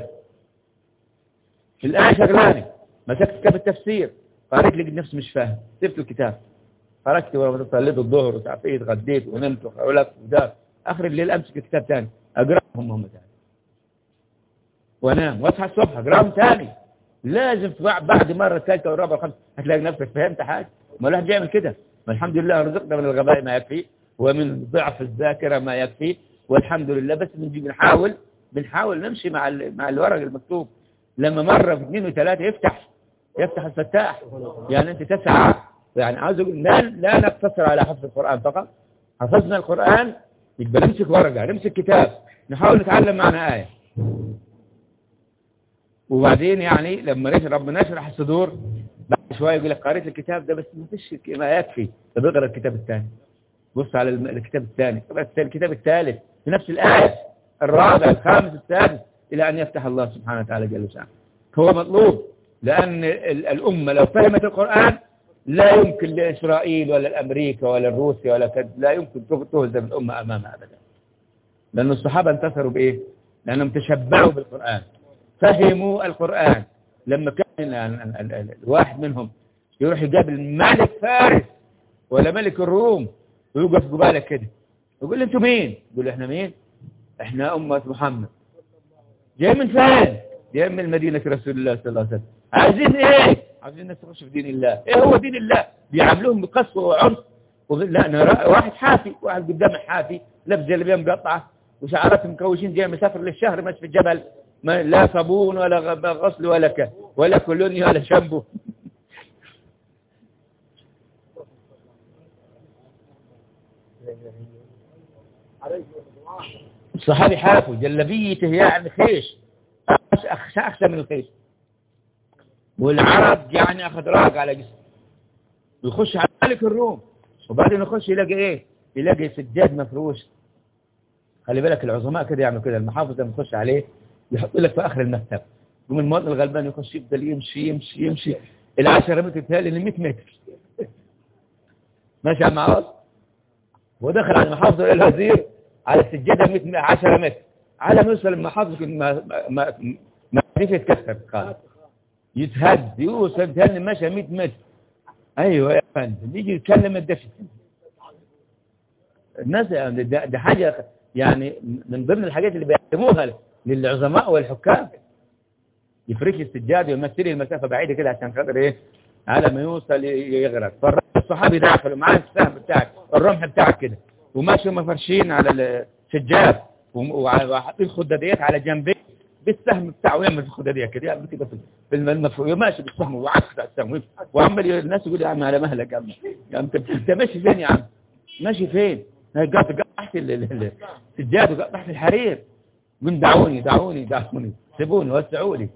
الآية شغلاني مسكت كتاب التفسير قريت لقيت نفسي مش فاهم سبت الكتاب خرجت ورا صليت الظهر وساعات اتغديت ونمت وحولت وده اخر الليل امسك الكتاب ثاني اقراهم هم ثاني وانام واصحى الصبح اقراهم ثاني لازم بعد مرة الثالثة والرابعة والخامسة هتلاقي نفسك فهمت حاجة ما الواحد بيعمل كده والحمد لله رزقنا من الغباء ما يكفي ومن ضعف الذاكرة ما يكفي والحمد لله بس بنجي بنحاول بنحاول نمشي مع مع الورق المكتوب لما مرة في اثنين وثلاثة يفتح يفتح الفتاح يعني انت تسعى يعني عاوز اقول لا لا نقتصر على حفظ القرآن فقط حفظنا القرآن يبقى نمسك ورقة نمسك كتاب نحاول نتعلم معنا آية وبعدين يعني لما ربنا يشرح الصدور بعد شوية يقول لك قريت الكتاب ده بس ما فيش ما يكفي طب اقرا الكتاب الثاني بص على الكتاب الثاني الكتاب الثالث في نفس الآية الرابع الخامس السادس إلى أن يفتح الله سبحانه وتعالى جل وعلا هو مطلوب لأن الأمة لو فهمت القرآن لا يمكن لإسرائيل ولا الأمريكا ولا الروسيا ولا كد لا يمكن تهزم الأمة أمامها أبدا لأن الصحابة انتصروا بإيه؟ لأنهم تشبعوا بالقرآن فهموا القرآن لما كان الواحد منهم يروح يقابل ملك فارس ولا ملك الروم ويوقف قبالك كده يقول له انتوا مين يقول احنا مين احنا أمة محمد جاي من فين جاي من مدينة رسول الله صلى الله عليه وسلم عايزين ايه عايزين الناس تخش في دين الله ايه هو دين الله بيعاملوهم بقسوة وعنف لا أنا واحد حافي واحد قدامه حافي لابس جلبيه مقطعه وشعرات مكوشين جاي مسافر للشهر ماشي في الجبل ما لا صابون ولا غسل ولا ك ولا كولونيا ولا شامبو الصحابي حافوا جلبيته يعني خيش أخشى أخشى من الخيش والعرب يعني أخذ راق على جسمه ويخش على ملك الروم وبعدين يخش يلاقي إيه يلاقي سجاد مفروش خلي بالك العظماء كده يعملوا كده المحافظ لما يخش عليه يحط لك في آخر المكتب يقوم المواطن الغلبان يخش يفضل يمشي يمشي يمشي العشرة متر تهالي ل 100 متر ماشي يا معاذ ودخل على المحافظ الوزير على السجادة 100 10 متر على ما يوصل المحافظ ما ما ما كيف يتكسر قال يتهد يوصل تهني مشى 100 متر ايوه يا فندم يجي يتكلم الدفن الناس ده, ده حاجه يعني من ضمن الحاجات اللي بيعلموها للعظماء والحكام يفرش السجاد ويمثل المسافه بعيده كده عشان خاطر ايه على ما يوصل يغرق فالصحابي داخل ومعاه السهم بتاعك الرمح بتاعك كده وماشي مفرشين على السجاد وحاطين خداديات على جنبين بالسهم بتاعه يعمل في الخداديه كده يعمل كده في المدفوع ماشي بالسهم وعكس على السهم وعمال الناس يقول يا عم على مهلك يا عم انت ماشي فين يا عم ماشي فين قاعد تحت السجاد وقاعد تحت الحرير من دعوني دعوني دعوني سيبوني وسعوا لي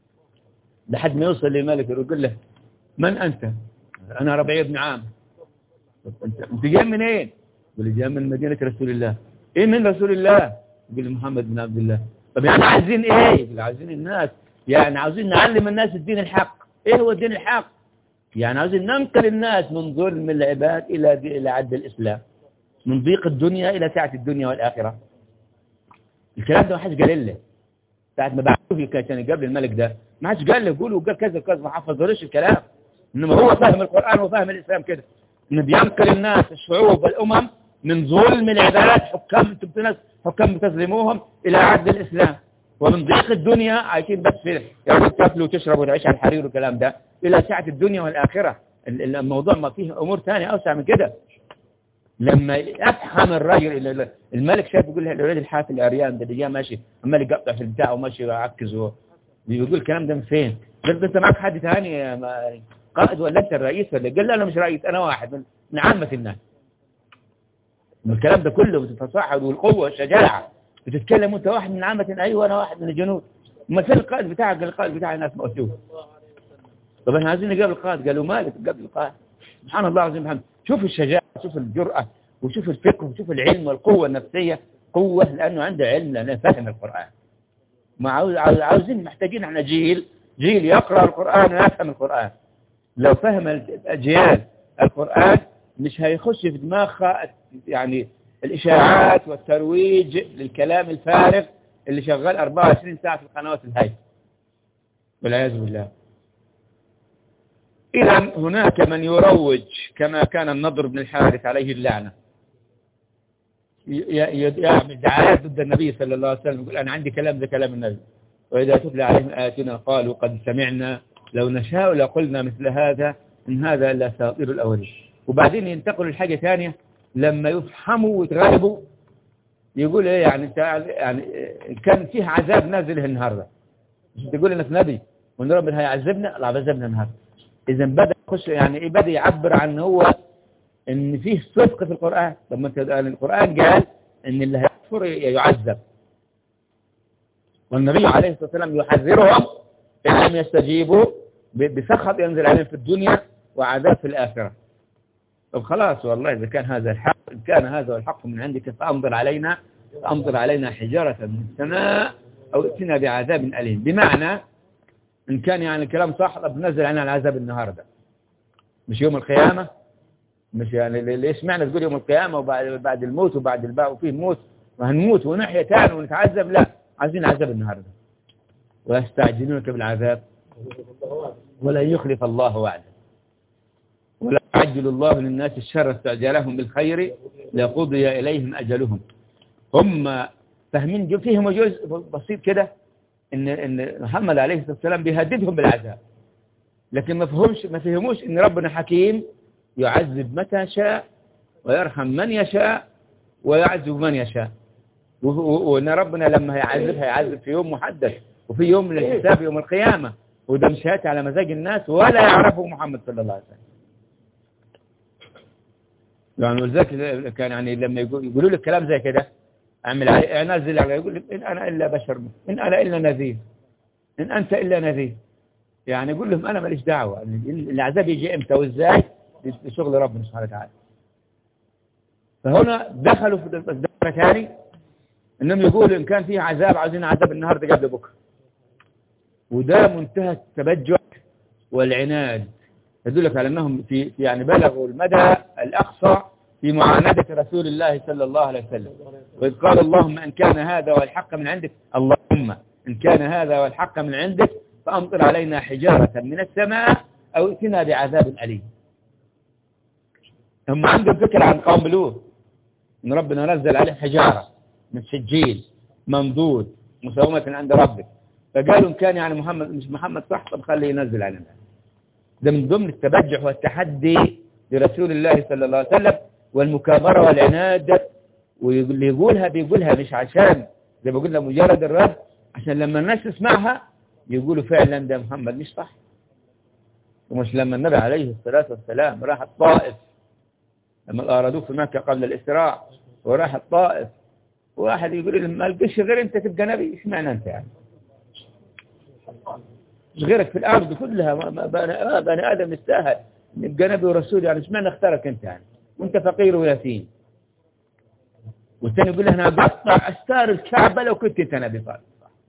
لحد ما يوصل للملك يقول له من أنت أنا ربيع بن عام أنت, انت جاي منين إيه؟ يقول لي جاي من مدينة رسول الله إيه من رسول الله يقول لي محمد بن عبد الله طب يعني عايزين إيه يقول عايزين الناس يعني عاوزين نعلم الناس الدين الحق إيه هو الدين الحق يعني عاوزين ننقل الناس من ظلم العباد إلى إلى عد الإسلام من ضيق الدنيا إلى سعة الدنيا والآخرة الكلام ده ما حدش قال له ساعة ما بعثوه في كان قبل الملك ده ما حدش قال له قولوا قال كذا كذا ما حفظولوش الكلام انما هو فاهم القرآن وفاهم الإسلام كده انه بينقل الناس الشعوب والأمم من ظلم العباد حكام ناس حكام بتظلموهم إلى عد الإسلام ومن ضيق الدنيا عايشين بس في يعني تاكلوا وتشربوا وتعيش على الحرير والكلام ده إلى سعة الدنيا والآخرة الموضوع ما فيه أمور ثانية أوسع من كده لما افهم الراجل الملك شاف يقول له الولاد الحافل الاريان ده اللي جاي ماشي عمال يقطع في البتاع وماشي ويعكز بيقول الكلام ده من فين؟ قال انت معك حد ثاني قائد ولا انت الرئيس ولا قال لا انا مش رئيس انا واحد من, من عامة الناس الكلام ده كله بتتصاحب والقوة والشجاعة بتتكلم انت واحد من عامة ايوه انا واحد من الجنود ما فين القائد بتاعك قال القائد بتاع الناس موجود طب احنا عايزين نقابل القائد قالوا مالك قبل القائد سبحان الله العظيم محمد شوف الشجاعة شوف الجرأة وشوف الفقه وشوف العلم والقوة النفسية قوة لأنه عنده علم لأنه فهم القرآن ما عاوزين محتاجين احنا جيل جيل يقرأ القرآن ويفهم القرآن لو فهم الأجيال القرآن مش هيخش في دماغها يعني الإشاعات والترويج للكلام الفارغ اللي شغال 24 ساعة في القنوات الهاي والعياذ بالله إذا هناك من يروج كما كان النضر بن الحارث عليه اللعنة ي- ي- يعمل دعايات ضد النبي صلى الله عليه وسلم يقول أنا عندي كلام زي كلام النبي وإذا تتلى عليهم آياتنا قالوا قد سمعنا لو نشاء لقلنا مثل هذا إن هذا إلا أساطير الأولين وبعدين ينتقلوا لحاجة ثانية لما يفهموا ويتغلبوا يقول إيه يعني انت يعني إيه كان فيه عذاب نازل النهارده مش تقول انك نبي وان ربنا هيعذبنا الله عذبنا النهارده اذا بدا يخش يعني ايه بدا يعبر عن هو ان فيه صدق في القران طب ما انت يعني القران قال ان اللي هيكفر يعذب والنبي عليه الصلاه والسلام يحذرهم ان لم يستجيبوا ب- بسخط ينزل عليهم في الدنيا وعذاب في الاخره طب خلاص والله اذا كان هذا الحق ان كان هذا هو الحق من عندك فامطر علينا فامطر علينا حجاره من السماء او ائتنا بعذاب اليم بمعنى ان كان يعني الكلام صح طب نزل علينا العذاب النهارده مش يوم القيامه مش يعني ليه- ليش معنى تقول يوم القيامه وبعد بعد الموت وبعد الباء وفيه موت وهنموت ونحيا تاني ونتعذب لا عايزين عذاب النهارده ويستعجلونك بالعذاب ولا يخلف الله وعده ولا يعجل الله للناس الشر استعجالهم بالخير لقضي إليهم أجلهم هم فاهمين جو- فيهم جزء بسيط كده إن إن محمد عليه الصلاة والسلام بيهددهم بالعذاب لكن ما فهمش ما فهموش إن ربنا حكيم يعذب متى شاء ويرحم من يشاء ويعذب من يشاء و- و- وإن ربنا لما هيعذب هيعذب في يوم محدد وفي يوم من الحساب يوم القيامة وده مش هيأتي على مزاج الناس ولا يعرفه محمد صلى الله عليه وسلم يعني ولذلك كان يعني لما يقول- يقولوا لك كلام زي كده اعمل عليه انزل عليه يقول لك ان انا الا بشر مثل- ان انا الا نذير ان انت الا نذير يعني يقول لهم انا ماليش دعوه العذاب يجي امتى وازاي دي شغل ربنا سبحانه وتعالى فهنا دخلوا في الدائره ثاني انهم يقولوا ان كان فيه عذاب عايزين عذاب النهارده قبل بكره وده منتهى التبجح والعناد يدلك على انهم في في يعني بلغوا المدى الاقصى في معاندة رسول الله صلى الله عليه وسلم وإذ قال اللهم إن كان هذا والحق من عندك اللهم إن كان هذا والحق من عندك فأمطر علينا حجارة من السماء أو ائتنا بعذاب أليم هم عندهم فكرة عن قوم لوط إن ربنا نزل عليه حجارة من سجيل منضود مسومة عند ربك فقالوا إن كان يعني محمد مش محمد صح طب خليه ينزل علينا ده من ضمن التبجح والتحدي لرسول الله صلى الله عليه وسلم والمكابرة والعناد واللي يقولها بيقولها مش عشان زي ما قلنا مجرد الرد عشان لما الناس تسمعها يقولوا فعلا ده محمد مش صح ومش لما النبي عليه الصلاة والسلام راح الطائف لما أرادوه في مكة قبل الإسراء وراح الطائف واحد يقول لهم ما لقيش غير انت تبقى نبي ايش معنى انت يعني مش غيرك في الارض كلها ما- ما- بني آه بني ادم يستاهل يبقى نبي ورسول يعني ايش معنى اختارك انت يعني وانت فقير ويتيم والثاني يقول له انا اقطع استار الكعبه لو كنت انت نبي صالح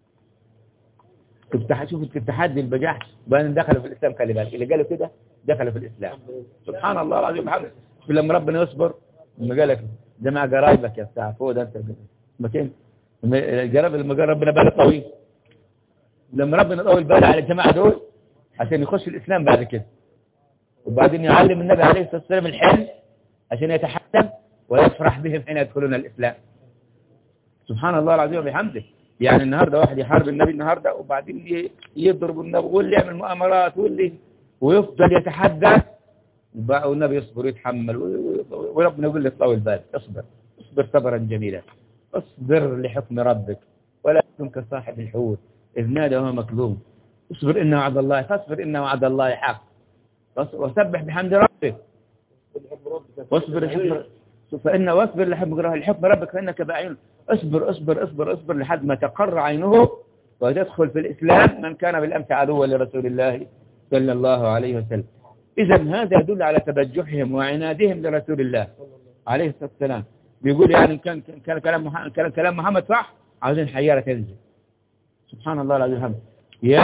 كنت شوف التحدي البجاح بان دخلوا في الاسلام خلي بالك اللي قالوا كده دخلوا في الاسلام سبحان الله العظيم محمد لما ربنا يصبر لما قال لك جماعه قرايبك يا بتاع فوق ده انت مكان القراب لما قال ربنا باله طويل لما ربنا طول باله على الجماعه دول عشان يخش الاسلام بعد كده وبعدين يعلم النبي عليه الصلاه والسلام الحلم عشان يتحكم ويفرح بهم حين يدخلون الاسلام سبحان الله العظيم وبحمده يعني النهارده واحد يحارب النبي النهارده وبعدين ي- يضرب النبي واللي يعمل مؤامرات واللي ويفضل يتحدى وبقى والنبي يصبر ويتحمل و- و- وربنا يقول لك طول بالك اصبر اصبر صبرا جميلا اصبر لحكم ربك ولا تكن كصاحب الحوت إذ نادى وهو مكذوب اصبر إن وعد الله فاصبر إن وعد الله حق فاص- وسبح بحمد ربك واصبر لحكم فإن واصبر لحكم لحكم ربك فإنك بأعين اصبر اصبر اصبر اصبر لحد ما تقر عينه وتدخل في الإسلام من كان بالأمس عدوا لرسول الله صلى الله عليه وسلم إذا هذا يدل على تبجحهم وعنادهم لرسول الله عليه الصلاة والسلام بيقول يعني كان كان كلام محمد كان كلام محمد صح عاوزين حيارة تنزل سبحان الله العظيم الحمد يا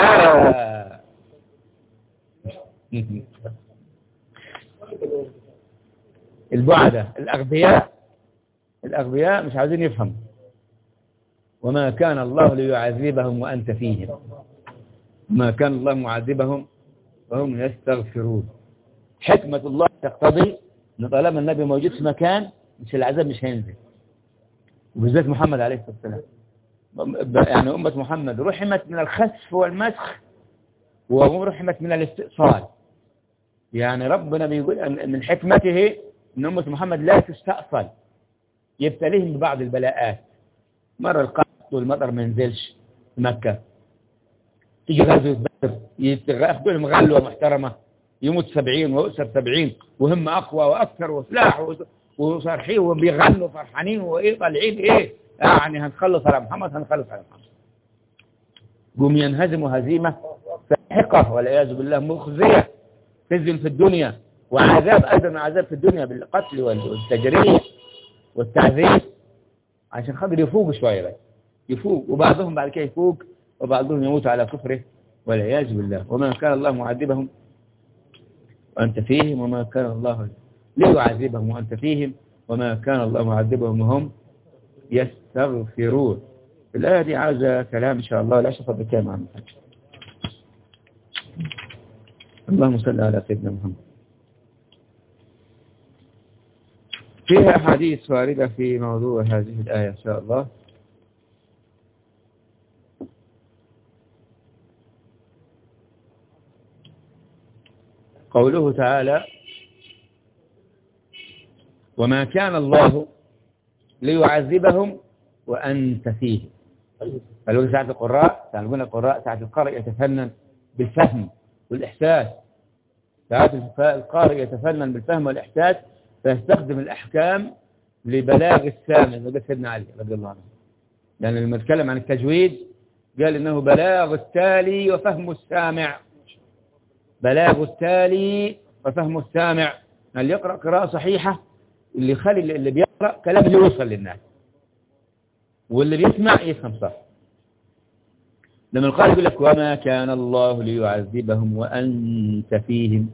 البعدة الأغبياء الأغبياء مش عايزين يفهموا وما كان الله ليعذبهم وأنت فيهم ما كان الله معذبهم وهم يستغفرون حكمة الله تقتضي أن طالما النبي موجود في مكان مش العذاب مش هينزل وبالذات محمد عليه الصلاة والسلام ب- يعني أمة محمد رحمت من الخسف والمسخ ورحمت من الاستئصال يعني ربنا بيقول أن- من حكمته أن أمة محمد لا تستأصل يبتليهم ببعض البلاءات مرة القحط والمطر ما ينزلش في مكة تيجي غزوة بدر ياخدوا لهم غلوة محترمة يموت سبعين ويؤسر سبعين وهم أقوى وأكثر وسلاح وس- وصارحين وبيغنوا فرحانين وإيه طالعين إيه يعني هنخلص على محمد هنخلص على محمد قوم ينهزموا هزيمة ساحقة والعياذ بالله مخزية خزي في الدنيا وعذاب أيضا من عذاب في الدنيا بالقتل والتجريح والتعذيب عشان خاطر يفوق شوية بس يفوق وبعضهم بعد كده يفوق وبعضهم يموت على كفره والعياذ بالله وما كان الله معذبهم وأنت فيهم وما كان الله ليعذبهم وأنت فيهم وما كان الله معذبهم وهم يستغفرون الآية دي عاوزة كلام إن شاء الله لا شفت بكام عن الحج اللهم صل على سيدنا محمد فيها أحاديث واردة في موضوع هذه الآية إن شاء الله قوله تعالى وما كان الله ليعذبهم وأنت فيه قالوا ساعة القراء ساعة قلنا القراء ساعة القارئ يتفنن بالفهم والإحساس ساعة القارئ يتفنن بالفهم والإحساس فيستخدم الأحكام لبلاغ السامع وده سيدنا علي رضي الله عنه لأن لما نتكلم عن التجويد قال إنه بلاغ التالي وفهم السامع بلاغ التالي وفهم السامع اللي يقرأ قراءة صحيحة اللي يخلي اللي بيقرأ كلام يوصل للناس واللي بيسمع يفهم صح لما القارئ يقول لك وما كان الله ليعذبهم وأنت فيهم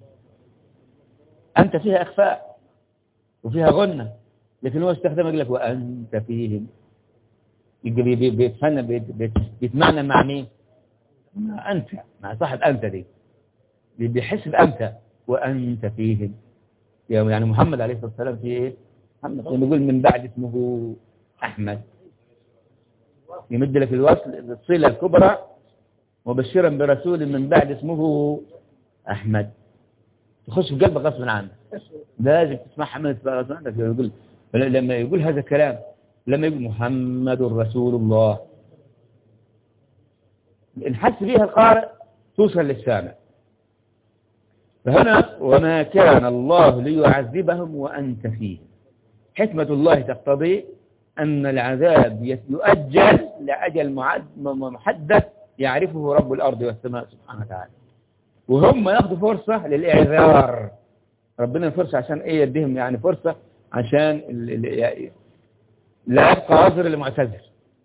أنت فيها إخفاء وفيها غنة لكن هو استخدم يقول لك وأنت فيهم يبقى بي- بي- بيتفنن بيت- بيت- بيتمعنى مع مين مع أنت مع صاحب أنت دي بي- بيحس بأنت وأنت فيهم يعني محمد عليه الصلاة والسلام في إيه محمد لما يقول من بعد اسمه أحمد يمد لك الوصل الصلة الكبرى مبشرا برسول من بعد اسمه أحمد تخش في قلبك غصبا عنك لازم تسمعها من غصبا عنك يقول لما يقول هذا الكلام لما يقول محمد رسول الله إن حس بها القارئ توصل للسامع فهنا وما كان الله ليعذبهم وأنت فيه حكمة الله تقتضي أن العذاب يؤجل لأجل معد- محدد يعرفه رب الأرض والسماء سبحانه وتعالى وهم ياخذوا فرصة للإعذار ربنا فرصة عشان إيه يديهم يعني فرصة عشان ال- ال- لا يبقى عذر للمعتذر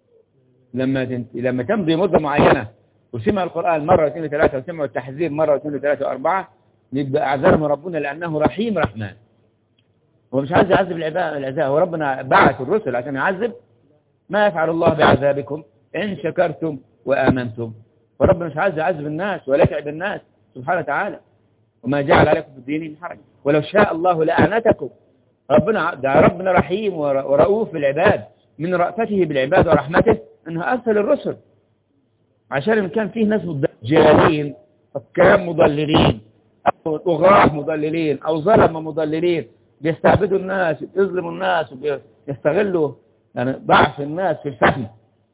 لما تنت... لما تمضي مدة معينة وسمع القرآن مرة واثنين وثلاثة وسمع التحذير مرة واثنين وثلاثة وأربعة يبقى أعذرهم ربنا لأنه رحيم رحمن هو مش عايز يعذب العباد العذاب هو ربنا بعث الرسل عشان يعذب ما يفعل الله بعذابكم إن شكرتم وآمنتم فربنا مش عايز يعذب الناس ولا يتعب الناس سبحانه وتعالى وما جعل عليكم في الدين من حرج ولو شاء الله لأعنتكم ربنا ده ربنا رحيم ور- ورؤوف بالعباد من رأفته بالعباد ورحمته انه ارسل الرسل عشان إن كان فيه ناس مدجالين حكام مضللين او طغاة مضللين او ظلمة مضللين بيستعبدوا الناس يظلموا الناس ويستغلوا يعني ضعف الناس في الفهم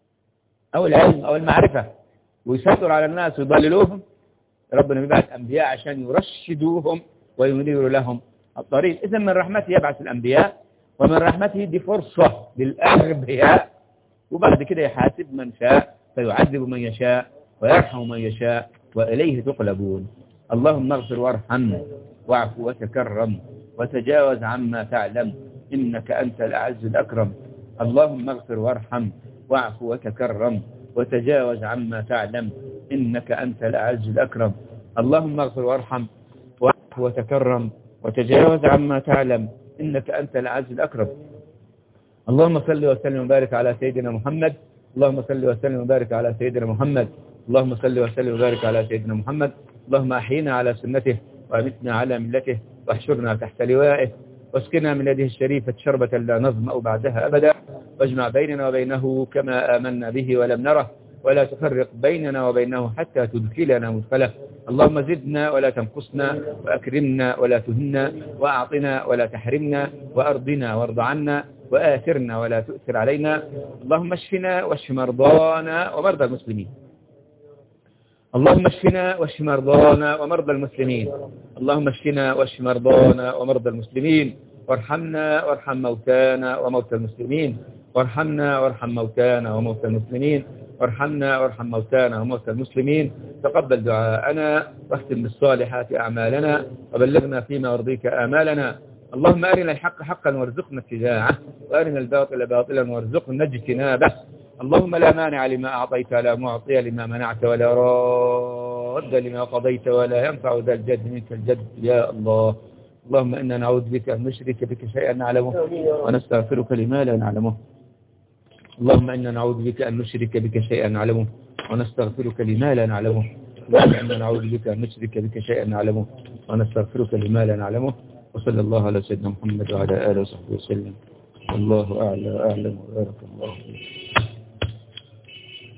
او العلم او المعرفة ويسيطروا على الناس ويضللوهم ربنا بيبعث أنبياء عشان يرشدوهم وينيروا لهم الطريق إذا من رحمته يبعث الأنبياء ومن رحمته دي فرصة للأغبياء وبعد كده يحاسب من شاء فيعذب من يشاء ويرحم من يشاء وإليه تقلبون اللهم اغفر وارحم واعف وتكرم وتجاوز عما تعلم إنك أنت الأعز الأكرم اللهم اغفر وارحم واعف وتكرم وتجاوز عما تعلم إنك أنت الأعز الأكرم اللهم اغفر وارحم واعف وتكرم وتجاوز عما تعلم إنك أنت الأعز الأكرم اللهم صل وسلم وبارك على سيدنا محمد اللهم صل وسلم وبارك على سيدنا محمد اللهم صل وسلم وبارك على سيدنا محمد اللهم أحينا على سنته وأمتنا على ملته واحشرنا تحت لوائه واسقنا من يده الشريفة شربة لا نظمأ بعدها أبدا واجمع بيننا وبينه كما آمنا به ولم نره ولا تفرق بيننا وبينه حتى تدخلنا مدخله اللهم زدنا ولا تنقصنا وأكرمنا ولا تهنا وأعطنا ولا تحرمنا وأرضنا وارض عنا وآثرنا ولا تؤثر علينا اللهم اشفنا واشف مرضانا ومرضى المسلمين اللهم اشفنا واشف مرضانا ومرضى المسلمين اللهم اشفنا واشف مرضانا ومرضى المسلمين وارحمنا وارحم موتانا وموتى المسلمين وارحمنا وارحم موتانا وموتى المسلمين وارحمنا وارحم موتانا وموتى المسلمين تقبل دعاءنا واختم بالصالحات أعمالنا وبلغنا فيما يرضيك آمالنا اللهم أرنا الحق حقا وارزقنا اتباعه وأرنا الباطل باطلا وارزقنا اجتنابه اللهم لا مانع لما أعطيت ولا معطي لما منعت ولا راد لما قضيت ولا ينفع ذا الجد منك الجد يا الله اللهم إنا نعوذ بك أن نشرك بك شيئا نعلمه ونستغفرك لما لا نعلمه اللهم إنا نعوذ بك أن نشرك بك شيئا نعلمه ونستغفرك لما لا نعلمه اللهم إنا نعوذ بك أن نشرك بك شيئا نعلمه ونستغفرك لما لا نعلمه وصلى الله على سيدنا محمد وعلى آله وصحبه وسلم والله أعلى أعلم وبارك الله فيك